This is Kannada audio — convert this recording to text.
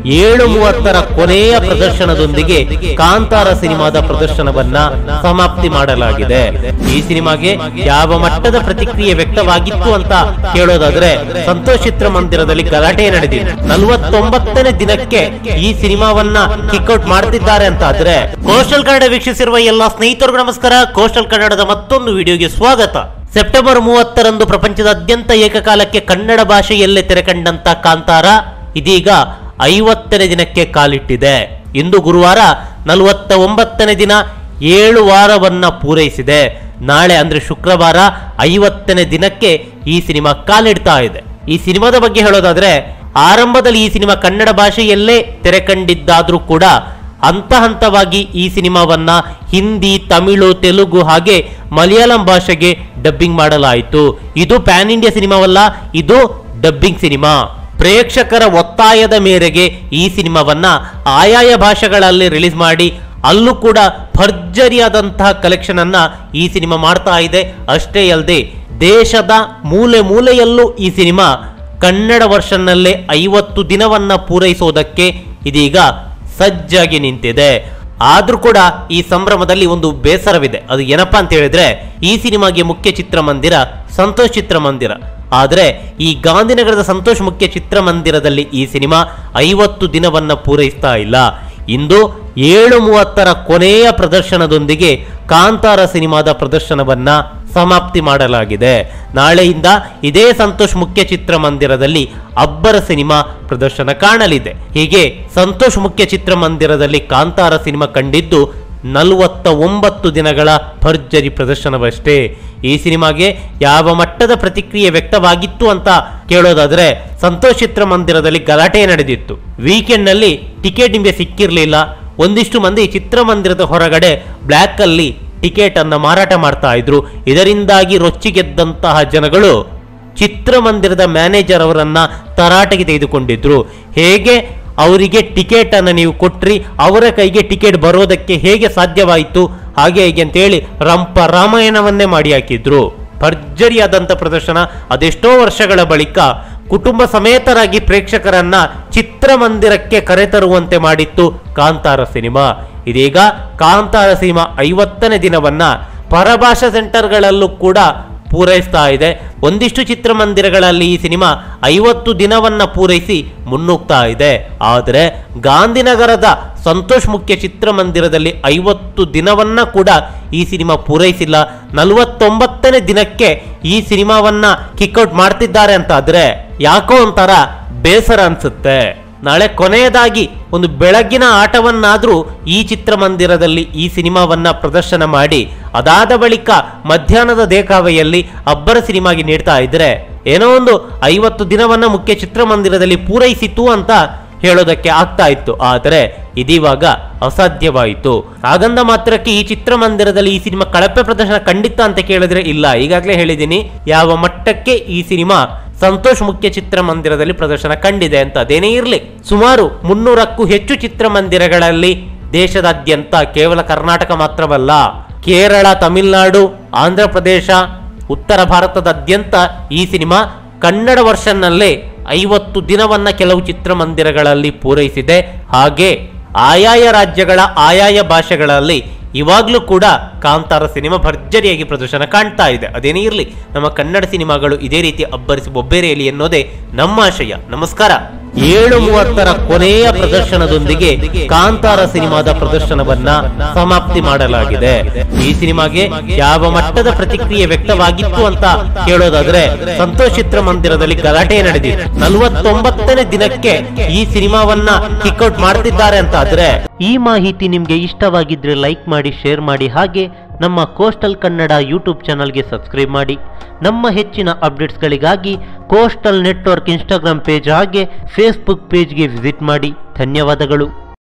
ಏಳು ಮೂವತ್ತರ ಕೊನೆಯ ಪ್ರದರ್ಶನದೊಂದಿಗೆ ಕಾಂತಾರ ಸಿನಿಮಾದ ಪ್ರದರ್ಶನವನ್ನ ಸಮಾಪ್ತಿ ಮಾಡಲಾಗಿದೆ ಈ ಸಿನಿಮಾಗೆ ಯಾವ ಮಟ್ಟದ ಪ್ರತಿಕ್ರಿಯೆ ವ್ಯಕ್ತವಾಗಿತ್ತು ಅಂತ ಕೇಳೋದಾದ್ರೆ ಸಂತೋಷ್ ಚಿತ್ರಮಂದಿರದಲ್ಲಿ ಗಲಾಟೆ ನಡೆದಿದೆ ನಲವತ್ತೊಂಬತ್ತನೇ ದಿನಕ್ಕೆ ಈ ಸಿನಿಮಾವನ್ನ ಕಿಕ್ಔಟ್ ಮಾಡ್ತಿದ್ದಾರೆ ಅಂತ ಆದ್ರೆ ಕೋಸ್ಟಲ್ ಕನ್ನಡ ವೀಕ್ಷಿಸಿರುವ ಎಲ್ಲಾ ಸ್ನೇಹಿತರಿಗೂ ನಮಸ್ಕಾರ ಕೋಸ್ಟಲ್ ಕನ್ನಡದ ಮತ್ತೊಂದು ವಿಡಿಯೋಗೆ ಸ್ವಾಗತ ಸೆಪ್ಟೆಂಬರ್ ಮೂವತ್ತರಂದು ಪ್ರಪಂಚದಾದ್ಯಂತ ಏಕಕಾಲಕ್ಕೆ ಕನ್ನಡ ಭಾಷೆಯಲ್ಲೇ ತೆರೆಕಂಡಂತ ಕಾಂತಾರ ಇದೀಗ ಐವತ್ತನೇ ದಿನಕ್ಕೆ ಕಾಲಿಟ್ಟಿದೆ ಇಂದು ಗುರುವಾರ ನಲವತ್ತ ಒಂಬತ್ತನೇ ದಿನ ಏಳು ವಾರವನ್ನ ಪೂರೈಸಿದೆ ನಾಳೆ ಅಂದ್ರೆ ಶುಕ್ರವಾರ ಐವತ್ತನೇ ದಿನಕ್ಕೆ ಈ ಸಿನಿಮಾ ಕಾಲಿಡ್ತಾ ಇದೆ ಈ ಸಿನಿಮಾದ ಬಗ್ಗೆ ಹೇಳೋದಾದ್ರೆ ಆರಂಭದಲ್ಲಿ ಈ ಸಿನಿಮಾ ಕನ್ನಡ ಭಾಷೆಯಲ್ಲೇ ತೆರೆ ಕಂಡಿದ್ದಾದ್ರೂ ಕೂಡ ಹಂತ ಹಂತವಾಗಿ ಈ ಸಿನಿಮಾವನ್ನ ಹಿಂದಿ ತಮಿಳು ತೆಲುಗು ಹಾಗೆ ಮಲಯಾಳಂ ಭಾಷೆಗೆ ಡಬ್ಬಿಂಗ್ ಮಾಡಲಾಯಿತು ಇದು ಪ್ಯಾನ್ ಇಂಡಿಯಾ ಸಿನಿಮಾವಲ್ಲ ಇದು ಡಬ್ಬಿಂಗ್ ಸಿನಿಮಾ ಪ್ರೇಕ್ಷಕರ ಒತ್ತಾಯದ ಮೇರೆಗೆ ಈ ಸಿನಿಮಾವನ್ನ ಆಯಾಯ ಭಾಷೆಗಳಲ್ಲಿ ರಿಲೀಸ್ ಮಾಡಿ ಅಲ್ಲೂ ಕೂಡ ಭರ್ಜರಿಯಾದಂತಹ ಕಲೆಕ್ಷನ್ ಅನ್ನ ಈ ಸಿನಿಮಾ ಮಾಡ್ತಾ ಇದೆ ಅಷ್ಟೇ ಅಲ್ಲದೆ ದೇಶದ ಮೂಲೆ ಮೂಲೆಯಲ್ಲೂ ಈ ಸಿನಿಮಾ ಕನ್ನಡ ವರ್ಷನ್ನಲ್ಲೇ ಐವತ್ತು ದಿನವನ್ನ ಪೂರೈಸೋದಕ್ಕೆ ಇದೀಗ ಸಜ್ಜಾಗಿ ನಿಂತಿದೆ ಆದ್ರೂ ಕೂಡ ಈ ಸಂಭ್ರಮದಲ್ಲಿ ಒಂದು ಬೇಸರವಿದೆ ಅದು ಏನಪ್ಪಾ ಅಂತ ಹೇಳಿದ್ರೆ ಈ ಸಿನಿಮಾಗೆ ಮುಖ್ಯ ಚಿತ್ರಮಂದಿರ ಸಂತೋಷ್ ಚಿತ್ರಮಂದಿರ ಆದ್ರೆ ಈ ಗಾಂಧಿನಗರದ ಸಂತೋಷ್ ಮುಖ್ಯ ಚಿತ್ರಮಂದಿರದಲ್ಲಿ ಈ ಸಿನಿಮಾ ಐವತ್ತು ದಿನವನ್ನ ಪೂರೈಸ್ತಾ ಇಲ್ಲ ಇಂದು ಏಳು ಮೂವತ್ತರ ಕೊನೆಯ ಪ್ರದರ್ಶನದೊಂದಿಗೆ ಕಾಂತಾರ ಸಿನಿಮಾದ ಪ್ರದರ್ಶನವನ್ನ ಸಮಾಪ್ತಿ ಮಾಡಲಾಗಿದೆ ನಾಳೆಯಿಂದ ಇದೇ ಸಂತೋಷ್ ಮುಖ್ಯ ಚಿತ್ರಮಂದಿರದಲ್ಲಿ ಅಬ್ಬರ ಸಿನಿಮಾ ಪ್ರದರ್ಶನ ಕಾಣಲಿದೆ ಹೀಗೆ ಸಂತೋಷ್ ಮುಖ್ಯ ಚಿತ್ರಮಂದಿರದಲ್ಲಿ ಕಾಂತಾರ ಸಿನಿಮಾ ಕಂಡಿದ್ದು ನಲವತ್ತ ಒಂಬತ್ತು ದಿನಗಳ ಭರ್ಜರಿ ಪ್ರದರ್ಶನವಷ್ಟೇ ಈ ಸಿನಿಮಾಗೆ ಯಾವ ಮಟ್ಟದ ಪ್ರತಿಕ್ರಿಯೆ ವ್ಯಕ್ತವಾಗಿತ್ತು ಅಂತ ಕೇಳೋದಾದ್ರೆ ಸಂತೋಷ್ ಚಿತ್ರಮಂದಿರದಲ್ಲಿ ಗಲಾಟೆ ನಡೆದಿತ್ತು ವೀಕೆಂಡ್ ನಲ್ಲಿ ಟಿಕೆಟ್ ನಿಮಗೆ ಸಿಕ್ಕಿರ್ಲಿಲ್ಲ ಒಂದಿಷ್ಟು ಮಂದಿ ಚಿತ್ರಮಂದಿರದ ಹೊರಗಡೆ ಬ್ಲ್ಯಾಕ್ ಅಲ್ಲಿ ಟಿಕೆಟ್ ಅನ್ನ ಮಾರಾಟ ಮಾಡ್ತಾ ಇದ್ರು ಇದರಿಂದಾಗಿ ರೊಚ್ಚಿಗೆದ್ದಂತಹ ಜನಗಳು ಚಿತ್ರಮಂದಿರದ ಮ್ಯಾನೇಜರ್ ಅವರನ್ನ ತರಾಟೆಗೆ ತೆಗೆದುಕೊಂಡಿದ್ರು ಹೇಗೆ ಅವರಿಗೆ ಟಿಕೆಟ್ ಅನ್ನು ನೀವು ಕೊಟ್ರಿ ಅವರ ಕೈಗೆ ಟಿಕೆಟ್ ಬರೋದಕ್ಕೆ ಹೇಗೆ ಸಾಧ್ಯವಾಯಿತು ಹಾಗೆ ಹೀಗೆ ಅಂತೇಳಿ ರಂಪ ರಾಮಾಯಣವನ್ನೇ ಮಾಡಿ ಹಾಕಿದ್ರು ಭರ್ಜರಿಯಾದಂಥ ಪ್ರದರ್ಶನ ಅದೆಷ್ಟೋ ವರ್ಷಗಳ ಬಳಿಕ ಕುಟುಂಬ ಸಮೇತರಾಗಿ ಪ್ರೇಕ್ಷಕರನ್ನ ಚಿತ್ರಮಂದಿರಕ್ಕೆ ಕರೆತರುವಂತೆ ಮಾಡಿತ್ತು ಕಾಂತಾರ ಸಿನಿಮಾ ಇದೀಗ ಕಾಂತಾರ ಸಿನಿಮಾ ಐವತ್ತನೇ ದಿನವನ್ನ ಪರಭಾಷಾ ಸೆಂಟರ್ಗಳಲ್ಲೂ ಕೂಡ ಪೂರೈಸ್ತಾ ಇದೆ ಒಂದಿಷ್ಟು ಚಿತ್ರಮಂದಿರಗಳಲ್ಲಿ ಈ ಸಿನಿಮಾ ಐವತ್ತು ದಿನವನ್ನ ಪೂರೈಸಿ ಮುನ್ನುಗ್ತಾ ಇದೆ ಆದರೆ ಗಾಂಧಿನಗರದ ಸಂತೋಷ್ ಮುಖ್ಯ ಚಿತ್ರಮಂದಿರದಲ್ಲಿ ಐವತ್ತು ದಿನವನ್ನ ಕೂಡ ಈ ಸಿನಿಮಾ ಪೂರೈಸಿಲ್ಲ ನಲವತ್ತೊಂಬತ್ತನೇ ದಿನಕ್ಕೆ ಈ ಸಿನಿಮಾವನ್ನ ಕಿಕ್ಔಟ್ ಮಾಡ್ತಿದ್ದಾರೆ ಅಂತ ಆದ್ರೆ ಯಾಕೋ ಒಂಥರ ಬೇಸರ ಅನ್ಸುತ್ತೆ ನಾಳೆ ಕೊನೆಯದಾಗಿ ಒಂದು ಬೆಳಗ್ಗಿನ ಆಟವನ್ನಾದ್ರೂ ಈ ಚಿತ್ರಮಂದಿರದಲ್ಲಿ ಈ ಸಿನಿಮಾವನ್ನ ಪ್ರದರ್ಶನ ಮಾಡಿ ಅದಾದ ಬಳಿಕ ಮಧ್ಯಾಹ್ನದ ದೇಖಾವೆಯಲ್ಲಿ ಅಬ್ಬರ ಸಿನಿಮಾಗೆ ನೀಡ್ತಾ ಇದ್ರೆ ಏನೋ ಒಂದು ಐವತ್ತು ದಿನವನ್ನ ಮುಖ್ಯ ಚಿತ್ರಮಂದಿರದಲ್ಲಿ ಪೂರೈಸಿತು ಅಂತ ಹೇಳೋದಕ್ಕೆ ಆಗ್ತಾ ಇತ್ತು ಆದರೆ ಇದೀವಾಗ ಅಸಾಧ್ಯವಾಯಿತು ಹಾಗಂದ ಮಾತ್ರಕ್ಕೆ ಈ ಚಿತ್ರಮಂದಿರದಲ್ಲಿ ಈ ಸಿನಿಮಾ ಕಳಪೆ ಪ್ರದರ್ಶನ ಖಂಡಿತ ಅಂತ ಕೇಳಿದ್ರೆ ಇಲ್ಲ ಈಗಾಗಲೇ ಹೇಳಿದ್ದೀನಿ ಯಾವ ಮಟ್ಟಕ್ಕೆ ಈ ಸಿನಿಮಾ ಸಂತೋಷ್ ಮುಖ್ಯ ಚಿತ್ರಮಂದಿರದಲ್ಲಿ ಪ್ರದರ್ಶನ ಕಂಡಿದೆ ಅಂತ ಅದೇನೇ ಇರಲಿ ಸುಮಾರು ಮುನ್ನೂರಕ್ಕೂ ಹೆಚ್ಚು ಚಿತ್ರಮಂದಿರಗಳಲ್ಲಿ ದೇಶದಾದ್ಯಂತ ಕೇವಲ ಕರ್ನಾಟಕ ಮಾತ್ರವಲ್ಲ ಕೇರಳ ತಮಿಳುನಾಡು ಆಂಧ್ರ ಪ್ರದೇಶ ಉತ್ತರ ಭಾರತದಾದ್ಯಂತ ಈ ಸಿನಿಮಾ ಕನ್ನಡ ವರ್ಷನ್ನಲ್ಲೇ ಐವತ್ತು ದಿನವನ್ನ ಕೆಲವು ಚಿತ್ರಮಂದಿರಗಳಲ್ಲಿ ಪೂರೈಸಿದೆ ಹಾಗೆ ಆಯಾಯ ರಾಜ್ಯಗಳ ಆಯಾಯ ಭಾಷೆಗಳಲ್ಲಿ ಇವಾಗಲೂ ಕೂಡ ಕಾಂತಾರ ಸಿನಿಮಾ ಭರ್ಜರಿಯಾಗಿ ಪ್ರದರ್ಶನ ಕಾಣ್ತಾ ಇದೆ ಅದೇನೇ ಇರಲಿ ನಮ್ಮ ಕನ್ನಡ ಸಿನಿಮಾಗಳು ಇದೇ ರೀತಿ ಅಬ್ಬರಿಸಿ ಬೊಬ್ಬೆರೆಯಲಿ ಎನ್ನೋದೇ ನಮ್ಮ ಆಶಯ ನಮಸ್ಕಾರ ಏಳು ಮೂವತ್ತರ ಕೊನೆಯ ಪ್ರದರ್ಶನದೊಂದಿಗೆ ಕಾಂತಾರ ಸಿನಿಮಾದ ಪ್ರದರ್ಶನವನ್ನ ಸಮಾಪ್ತಿ ಮಾಡಲಾಗಿದೆ ಈ ಸಿನಿಮಾಗೆ ಯಾವ ಮಟ್ಟದ ಪ್ರತಿಕ್ರಿಯೆ ವ್ಯಕ್ತವಾಗಿತ್ತು ಅಂತ ಕೇಳೋದಾದ್ರೆ ಸಂತೋಷ್ ಚಿತ್ರಮಂದಿರದಲ್ಲಿ ಗಲಾಟೆ ನಡೆದಿದೆ ನಲವತ್ತೊಂಬತ್ತನೇ ದಿನಕ್ಕೆ ಈ ಸಿನಿಮಾವನ್ನ ಕಿಕ್ಔಟ್ ಮಾಡ್ತಿದ್ದಾರೆ ಅಂತ ಆದ್ರೆ ಈ ಮಾಹಿತಿ ನಿಮ್ಗೆ ಇಷ್ಟವಾಗಿದ್ರೆ ಲೈಕ್ ಮಾಡಿ ಶೇರ್ ಮಾಡಿ ಹಾಗೆ ನಮ್ಮ ಕೋಸ್ಟಲ್ ಕನ್ನಡ ಯೂಟ್ಯೂಬ್ ಚಾನಲ್ಗೆ ಸಬ್ಸ್ಕ್ರೈಬ್ ಮಾಡಿ ನಮ್ಮ ಹೆಚ್ಚಿನ ಅಪ್ಡೇಟ್ಸ್ಗಳಿಗಾಗಿ ಕೋಸ್ಟಲ್ ನೆಟ್ವರ್ಕ್ ಇನ್ಸ್ಟಾಗ್ರಾಮ್ ಪೇಜ್ ಹಾಗೆ ಫೇಸ್ಬುಕ್ ಪೇಜ್ಗೆ ವಿಸಿಟ್ ಮಾಡಿ ಧನ್ಯವಾದಗಳು